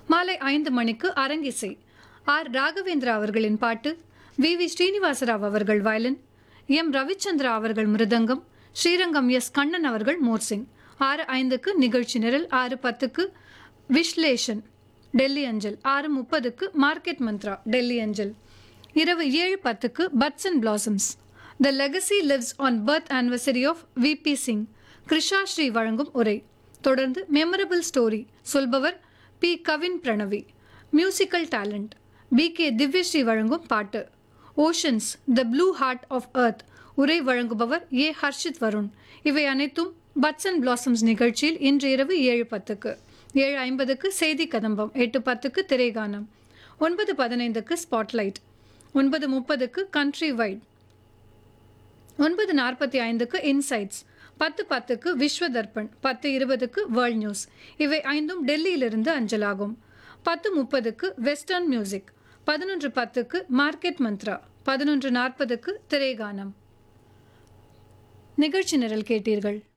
மாலை ஐந்து மணிக்கு அரங்கிசை ஆர் ராகவேந்திரா அவர்களின் பாட்டு வி வி ஸ்ரீனிவாசராவ் அவர்கள் வயலின் எம் ரவிச்சந்திரா அவர்கள் மிருதங்கம் ஸ்ரீரங்கம் எஸ் கண்ணன் அவர்கள் மோர்சிங் ஆறு ஐந்துக்கு நிகழ்ச்சி நிரல் ஆறு பத்துக்கு விஸ்லேஷன் டெல்லி அஞ்சல் ஆறு முப்பதுக்கு மார்க்கெட் மந்த்ரா டெல்லி அஞ்சல் இரவு ஏழு பத்துக்கு buds and blossoms the legacy lives on birth anniversary of VP Singh Krisha Sri வழங்கும் உரை தொடர்ந்து மெமரபிள் ஸ்டோரி சொல்பவர் P Kavin Pranavi musical talent P K Divyasri வழங்கும் பாட்டு oceans the blue heart of earth உரை வழங்குபவர் ஏ ஹர்ஷித் வருண் இவை அனைத்தும் பட்ஸ் அண்ட் பிளாசம்ஸ் நிகழ்ச்சியில் இன்று இரவு ஏழு பத்துக்கு ஏழு ஐம்பதுக்கு செய்தி கதம்பம் எட்டு பத்துக்கு திரைகானம் ஒன்பது பதினைந்துக்கு ஸ்பாட்லைட் ஒன்பது முப்பதுக்கு கண்ட்ரி வைட் ஒன்பது நாற்பத்தி ஐந்துக்கு இன்சைட்ஸ் பத்து பத்துக்கு விஸ்வ தர்ப்பண் பத்து இருபதுக்கு வேர்ல்ட் நியூஸ் இவை ஐந்தும் டெல்லியிலிருந்து அஞ்சலாகும் பத்து முப்பதுக்கு வெஸ்டர்ன் மியூசிக் பதினொன்று பத்துக்கு மார்க்கெட் மந்த்ரா பதினொன்று நாற்பதுக்கு திரைகானம் நிகழ்ச்சி நிரல் கேட்டீர்கள்